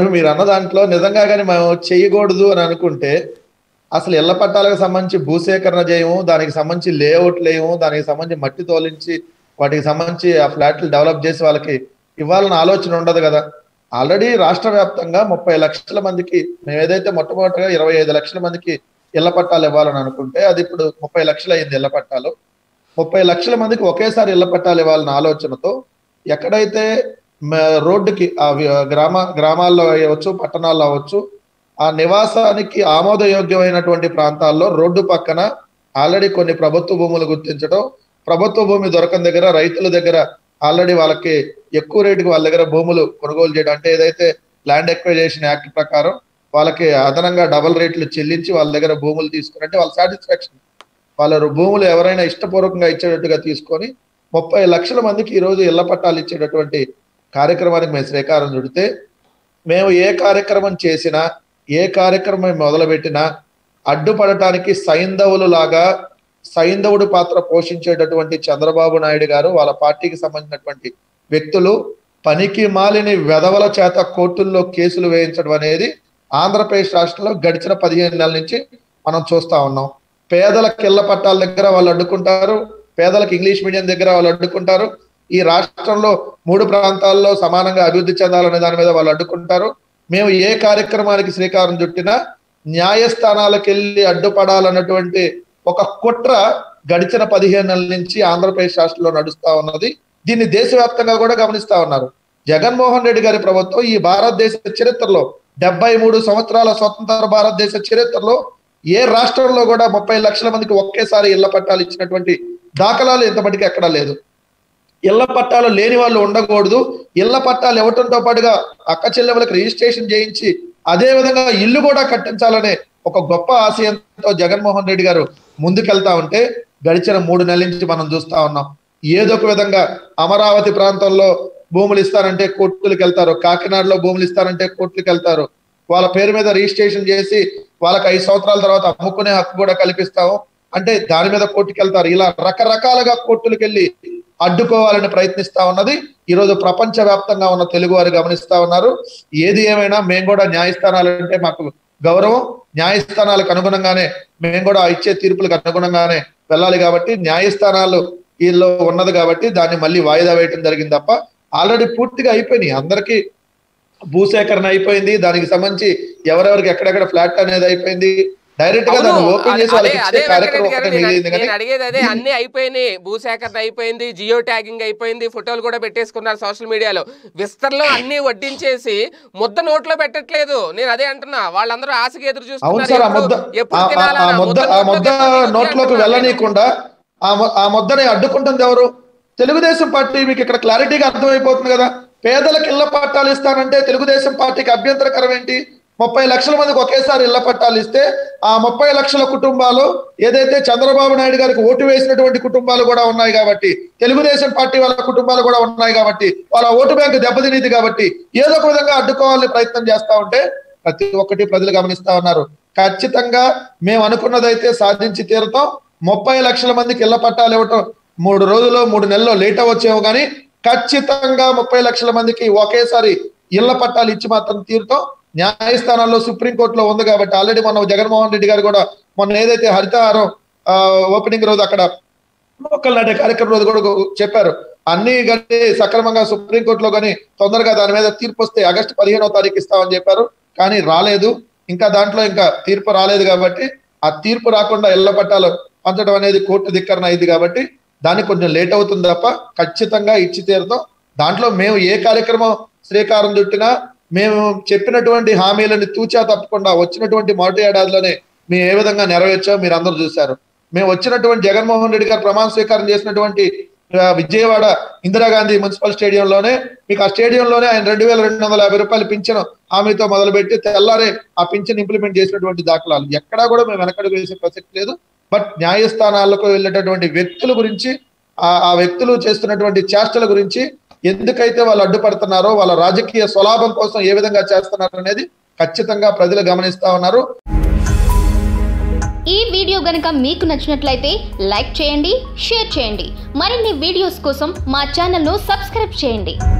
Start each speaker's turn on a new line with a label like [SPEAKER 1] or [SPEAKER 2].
[SPEAKER 1] మీరు అన్న దాంట్లో నిజంగా కానీ మేము చేయకూడదు అని అనుకుంటే అసలు ఇళ్ల పట్టాలకు సంబంధించి భూసేకరణ చేయము దానికి సంబంధించి లేఅవుట్ లేము దానికి సంబంధించి మట్టి తోలించి వాటికి సంబంధించి ఆ ఫ్లాట్లు డెవలప్ చేసి వాళ్ళకి ఇవ్వాలన్న ఆలోచన ఉండదు కదా ఆల్రెడీ రాష్ట్ర వ్యాప్తంగా ముప్పై లక్షల మందికి మేము ఏదైతే మొట్టమొదటిగా ఇరవై ఐదు లక్షల మందికి ఇళ్ల పట్టాలు ఇవ్వాలని అనుకుంటే అది ఇప్పుడు ముప్పై లక్షలు అయింది ఇళ్ల పట్టాలు ముప్పై లక్షల మందికి ఒకేసారి ఇళ్ల పట్టాలు ఇవ్వాలన్న ఆలోచనతో ఎక్కడైతే మ- రోడ్డుకి ఆ వి- గ్రామ గ్రామాల్లో అవ్వచ్చు పట్టణాల్లో అవ్వచ్చు ఆ నివాసానికి ఆమోదయోగ్యమైనటువంటి ప్రాంతాల్లో రోడ్డు పక్కన ఆల్రెడీ కొన్ని ప్రభుత్వ భూములు గుర్తించడం ప్రభుత్వ భూమి దొరకని దగ్గర రైతుల దగ్గర ఆల్రెడీ వాళ్ళకి ఎక్కువ రేటుకి వాళ్ళ దగ్గర భూములు కొనుగోలు చేయడం అంటే ఏదైతే ల్యాండ్ ఎక్వైజేషన్ యాక్ట్ ప్రకారం వాళ్ళకి అదనంగా డబల్ రేట్లు చెల్లించి వాళ్ళ దగ్గర భూములు తీసుకుని అంటే వాళ్ళ సాటిస్ఫాక్షన్ వాళ్ళ భూములు ఎవరైనా ఇష్టపూర్వకంగా ఇచ్చేటట్టుగా తీసుకొని ముప్పై లక్షల మందికి ఈ రోజు ఇళ్ల పట్టాలు ఇచ్చేటటువంటి కార్యక్రమానికి మేము శ్రీకారం చుడితే మేము ఏ కార్యక్రమం చేసినా ఏ కార్యక్రమం మొదలుపెట్టినా అడ్డుపడటానికి సైంధవులు లాగా సైంధవుడు పాత్ర పోషించేటటువంటి చంద్రబాబు నాయుడు గారు వాళ్ళ పార్టీకి సంబంధించినటువంటి వ్యక్తులు పనికి మాలిని వెధవల చేత కోర్టుల్లో కేసులు వేయించడం అనేది ఆంధ్రప్రదేశ్ రాష్ట్రంలో గడిచిన పదిహేను నెలల నుంచి మనం చూస్తా ఉన్నాం పేదలకు ఇళ్ల పట్టాల దగ్గర వాళ్ళు అడ్డుకుంటారు పేదలకు ఇంగ్లీష్ మీడియం దగ్గర వాళ్ళు అడ్డుకుంటారు ఈ రాష్ట్రంలో మూడు ప్రాంతాల్లో సమానంగా అభివృద్ధి చెందాలనే దాని మీద వాళ్ళు అడ్డుకుంటారు మేము ఏ కార్యక్రమానికి శ్రీకారం చుట్టినా న్యాయస్థానాలకు వెళ్ళి అడ్డుపడాలన్నటువంటి ఒక కుట్ర గడిచిన పదిహేను నెలల నుంచి ఆంధ్రప్రదేశ్ రాష్ట్రంలో నడుస్తా ఉన్నది దీన్ని దేశవ్యాప్తంగా కూడా గమనిస్తా ఉన్నారు జగన్మోహన్ రెడ్డి గారి ప్రభుత్వం ఈ భారతదేశ చరిత్రలో డెబ్బై మూడు సంవత్సరాల స్వతంత్ర భారతదేశ చరిత్రలో ఏ రాష్ట్రంలో కూడా ముప్పై లక్షల మందికి ఒకేసారి ఇళ్ల పట్టాలు ఇచ్చినటువంటి దాఖలాలు ఇంతమటికి ఎక్కడా లేదు ఇళ్ల పట్టాలు లేని వాళ్ళు ఉండకూడదు ఇళ్ల పట్టాలు ఇవ్వటంతో పాటుగా అక్క చెల్లెములకు రిజిస్ట్రేషన్ చేయించి అదే విధంగా ఇల్లు కూడా కట్టించాలనే ఒక గొప్ప ఆశయంతో జగన్మోహన్ రెడ్డి గారు ముందుకెళ్తా ఉంటే గడిచిన మూడు నెలల నుంచి మనం చూస్తా ఉన్నాం ఏదో ఒక విధంగా అమరావతి ప్రాంతంలో భూములు ఇస్తారంటే కోర్టులకు వెళ్తారు కాకినాడలో భూములు ఇస్తారంటే కోర్టులకు వెళ్తారు వాళ్ళ పేరు మీద రిజిస్ట్రేషన్ చేసి వాళ్ళకి ఐదు సంవత్సరాల తర్వాత అమ్ముకునే హక్కు కూడా కల్పిస్తాము అంటే దాని మీద కోర్టుకు వెళ్తారు ఇలా రకరకాలుగా కోర్టులకు వెళ్ళి అడ్డుకోవాలని ప్రయత్నిస్తా ఉన్నది ఈ రోజు ప్రపంచ వ్యాప్తంగా ఉన్న తెలుగు వారు గమనిస్తా ఉన్నారు ఏది ఏమైనా మేము కూడా న్యాయస్థానాలు అంటే మాకు గౌరవం న్యాయస్థానాలకు అనుగుణంగానే మేము కూడా ఇచ్చే తీర్పులకు అనుగుణంగానే వెళ్ళాలి కాబట్టి న్యాయస్థానాలు వీళ్ళు ఉన్నది కాబట్టి దాన్ని మళ్ళీ వాయిదా వేయటం జరిగింది తప్ప ఆల్రెడీ పూర్తిగా అయిపోయినాయి అందరికీ భూసేకరణ అయిపోయింది దానికి సంబంధించి ఎవరెవరికి ఎక్కడెక్కడ ఫ్లాట్ అనేది అయిపోయింది డైరెక్ట్ గా దాన్ని
[SPEAKER 2] అవును,
[SPEAKER 1] ఓపెన్
[SPEAKER 2] అదే-
[SPEAKER 1] చేసి వాళ్ళకి
[SPEAKER 2] అదే
[SPEAKER 1] ఇచ్చే
[SPEAKER 2] వెంకటరెడ్డి
[SPEAKER 1] కార్యక్రమం
[SPEAKER 2] గారు
[SPEAKER 1] ఒకటే
[SPEAKER 2] నేను
[SPEAKER 1] మిగిలింది కానీ
[SPEAKER 2] నేను అడిగేది అదే అన్ని అయిపోయినాయి భూసేకరణ అయిపోయింది జియో ట్యాగింగ్ అయిపోయింది ఫోటోలు కూడా పెట్టేసుకున్నారు సోషల్ మీడియాలో విస్తరలో అన్ని వడ్డించేసి ముద్ద నోట్లో పెట్టట్లేదు నేను అదే అంటున్నా వాళ్ళందరూ ఆశగా ఎదురు
[SPEAKER 1] అవును
[SPEAKER 2] చూస్తున్నారు
[SPEAKER 1] సార్ ఆ
[SPEAKER 2] ఎప్పుడు-
[SPEAKER 1] ముద్ద
[SPEAKER 2] ఎప్పుడు
[SPEAKER 1] ఆ- ఆ-
[SPEAKER 2] తినాలా?
[SPEAKER 1] ఆ ముద్ద ఆ ముద్ద
[SPEAKER 2] నోట్లోకి
[SPEAKER 1] నోట్లోకి
[SPEAKER 2] అంటున్నా నేను.
[SPEAKER 1] వెళ్ళనీయకుండా ఆ ము- ఆ ముద్దని అడ్డుకుంటుంది ఎవరు తెలుగుదేశం పార్టీ మీకు ఇక్కడ క్లారిటీగా అర్థమైపోతుంది కదా పేదలకు ఇళ్ల పట్టాలు ఇస్తానంటే తెలుగుదేశం పార్టీకి అభ్యంతరకరం ఏంటి ముప్పై లక్షల మందికి ఒకేసారి ఇళ్ల పట్టాలు ఇస్తే ఆ ముప్పై లక్షల కుటుంబాలు ఏదైతే చంద్రబాబు నాయుడు గారికి ఓటు వేసినటువంటి కుటుంబాలు కూడా ఉన్నాయి కాబట్టి తెలుగుదేశం పార్టీ వాళ్ళ కుటుంబాలు కూడా ఉన్నాయి కాబట్టి వాళ్ళ ఓటు బ్యాంకు దెబ్బతినిది కాబట్టి ఏదో ఒక విధంగా అడ్డుకోవాలని ప్రయత్నం చేస్తా ఉంటే ప్రతి ఒక్కటి ప్రజలు గమనిస్తా ఉన్నారు ఖచ్చితంగా మేము అనుకున్నదైతే సాధించి తీరుతాం ముప్పై లక్షల మందికి ఇళ్ల పట్టాలు ఇవ్వటం మూడు రోజులు మూడు నెలల్లో లేట్ అవ్వచ్చేమో కానీ ఖచ్చితంగా ముప్పై లక్షల మందికి ఒకేసారి ఇళ్ల పట్టాలు ఇచ్చి మాత్రం తీరుతాం న్యాయస్థానాల్లో సుప్రీంకోర్టులో ఉంది కాబట్టి ఆల్రెడీ మొన్న జగన్మోహన్ రెడ్డి గారు కూడా మొన్న ఏదైతే హరితహారం ఆ, ఓపెనింగ్ రోజు అక్కడ మొక్కలు నాటే కార్యక్రమం రోజు కూడా చెప్పారు అన్ని కానీ సక్రమంగా సుప్రీంకోర్టులో కానీ తొందరగా దాని మీద తీర్పు వస్తే ఆగస్టు పదిహేనవ తారీఖు ఇస్తామని చెప్పారు కానీ రాలేదు ఇంకా దాంట్లో ఇంకా తీర్పు రాలేదు కాబట్టి ఆ తీర్పు రాకుండా ఇళ్ల పట్టాలు పంచడం అనేది కోర్టు ధిక్కరణ అయింది కాబట్టి దానికి కొంచెం లేట్ అవుతుంది తప్ప ఖచ్చితంగా ఇచ్చి తీరుతాం దాంట్లో మేము ఏ కార్యక్రమం శ్రీకారం చుట్టినా మేము చెప్పినటువంటి హామీలను తూచా తప్పకుండా వచ్చినటువంటి మొదటి ఏడాదిలోనే మేము ఏ విధంగా నెరవేర్చామో మీరు అందరూ చూశారు మేము వచ్చినటువంటి జగన్మోహన్ రెడ్డి గారు ప్రమాణ స్వీకారం చేసినటువంటి ఆ, విజయవాడ ఇందిరాగాంధీ మున్సిపల్ స్టేడియంలోనే మీకు ఆ స్టేడియంలోనే ఆయన రెండు వేల రెండు వందల యాభై రూపాయలు పింఛను హామీతో మొదలుపెట్టి తెల్లారే ఆ పింఛన్ ఇంప్లిమెంట్ చేసినటువంటి దాఖలాలు ఎక్కడా కూడా మేము వెనకడుగు వేసే ప్రసక్తి లేదు బట్ న్యాయస్థానాలకు వెళ్ళేటటువంటి వ్యక్తుల గురించి ఆ ఆ వ్యక్తులు చేస్తున్నటువంటి చేష్టల గురించి ఎందుకైతే వాళ్ళు అడ్డుపడుతున్నారో వాళ్ళ రాజకీయ స్వలాభం కోసం ఏ విధంగా చేస్తున్నారు అనేది ఖచ్చితంగా ప్రజలు గమనిస్తా ఉన్నారు
[SPEAKER 3] ఈ వీడియో గనుక మీకు నచ్చినట్లయితే లైక్ చేయండి షేర్ చేయండి మరిన్ని వీడియోస్ కోసం మా ఛానల్ను సబ్స్క్రైబ్ చేయండి